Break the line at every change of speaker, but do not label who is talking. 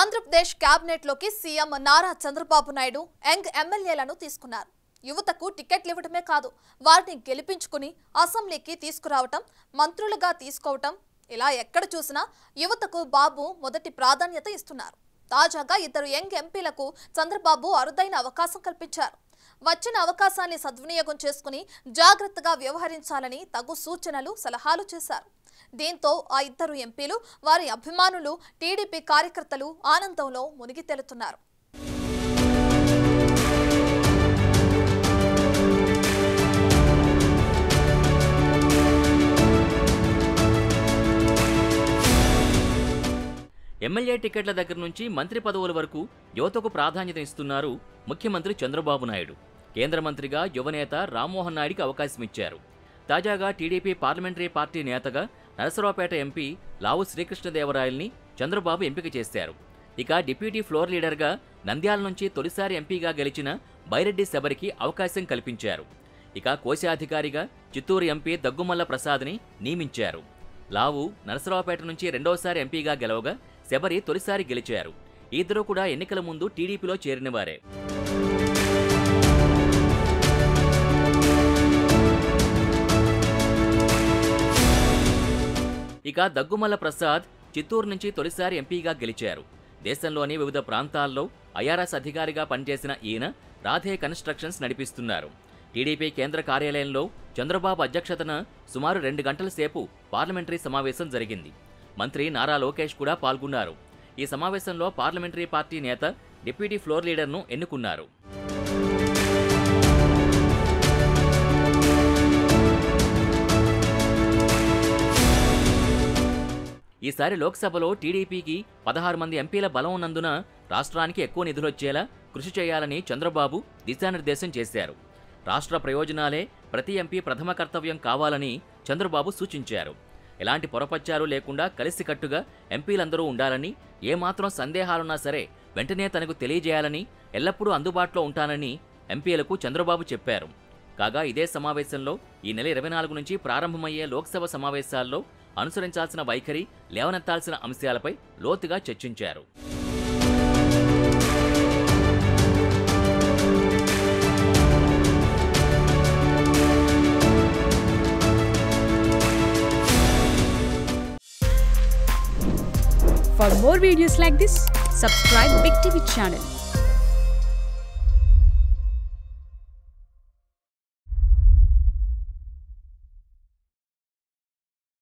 Andhra Pradesh cabinet లోకి CM Nara Chandrababu Naidu young ఎమ్మెల్యేలను తీసుకున్నారు యువతకు టికెట్లు ఇవ్వడమే కాదు వారిని గెలిపించుకుని అసెంబ్లీకి తీసుకురావటం మంత్రులుగా తీసుకోవటం ఇలా ఎక్కడ చూసినా యువతకు బాబు మొదటి ప్రాధాన్యత ఇస్తున్నారు తాజాగా ఇద్దరు యంగ్ ఎంపీలకు చంద్రబాబు అరుదైన అవకాశం కల్పించారు వచ్చిన అవకాశాన్ని సద్వినియోగం చేసుకుని జాగ్రత్తగా వ్యవహరించాలని తగు సూచనలు సలహాలు చేశారు దీంతో ఆ ఇద్దరు ఎంపీలు వారి అభిమానులు టీడీపీ కార్యకర్తలు ఆనందంలో మునిగి తేలుతున్నారు
ఎమ్మెల్యే టికెట్ల దగ్గర నుంచి మంత్రి పదవుల వరకు యువతకు ప్రాధాన్యత ఇస్తున్నారు ముఖ్యమంత్రి చంద్రబాబు నాయుడు కేంద్ర మంత్రిగా యువనేత రామ్మోహన్ నాయుడికి అవకాశం ఇచ్చారు తాజాగా టీడీపీ పార్లమెంటరీ పార్టీ నేతగా నరసరావుపేట ఎంపీ లావు శ్రీకృష్ణదేవరాయల్ని చంద్రబాబు ఎంపిక చేశారు ఇక డిప్యూటీ ఫ్లోర్ లీడర్గా నంద్యాల నుంచి తొలిసారి ఎంపీగా గెలిచిన బైరెడ్డి శబరికి అవకాశం కల్పించారు ఇక కోశాధికారిగా చిత్తూరు ఎంపీ దగ్గుమల్ల ప్రసాద్ని నియమించారు లావు నరసరావుపేట నుంచి రెండోసారి ఎంపీగా గెలవగా శబరి తొలిసారి గెలిచారు ఈ ఇద్దరు కూడా ఎన్నికల ముందు టీడీపీలో చేరినవారే ఇక దగ్గుమల్ల ప్రసాద్ చిత్తూరు నుంచి తొలిసారి ఎంపీగా గెలిచారు దేశంలోని వివిధ ప్రాంతాల్లో ఐఆర్ఎస్ అధికారిగా పనిచేసిన ఈయన రాధే కన్స్ట్రక్షన్స్ నడిపిస్తున్నారు టీడీపీ కేంద్ర కార్యాలయంలో చంద్రబాబు అధ్యక్షతన సుమారు రెండు గంటల సేపు పార్లమెంటరీ సమావేశం జరిగింది మంత్రి నారా లోకేష్ కూడా పాల్గొన్నారు ఈ సమావేశంలో పార్లమెంటరీ పార్టీ నేత డిప్యూటీ ఫ్లోర్ లీడర్ను ఎన్నుకున్నారు ఈసారి లోక్సభలో టీడీపీకి పదహారు మంది ఎంపీల బలం ఉన్నందున రాష్ట్రానికి ఎక్కువ నిధులొచ్చేలా కృషి చేయాలని చంద్రబాబు దిశానిర్దేశం చేశారు రాష్ట్ర ప్రయోజనాలే ప్రతి ఎంపీ ప్రథమ కర్తవ్యం కావాలని చంద్రబాబు సూచించారు ఎలాంటి పొరపచ్చారు లేకుండా కలిసికట్టుగా ఎంపీలందరూ ఉండాలని ఏమాత్రం సందేహాలున్నా సరే వెంటనే తనకు తెలియజేయాలని ఎల్లప్పుడూ అందుబాటులో ఉంటానని ఎంపీలకు చంద్రబాబు చెప్పారు కాగా ఇదే సమావేశంలో ఈ నెల ఇరవై నాలుగు నుంచి ప్రారంభమయ్యే లోక్సభ సమావేశాల్లో అనుసరించాల్సిన వైఖరి లేవనెత్తాల్సిన అంశాలపై లోతుగా చర్చించారు
For more videos like this, subscribe Big TV channel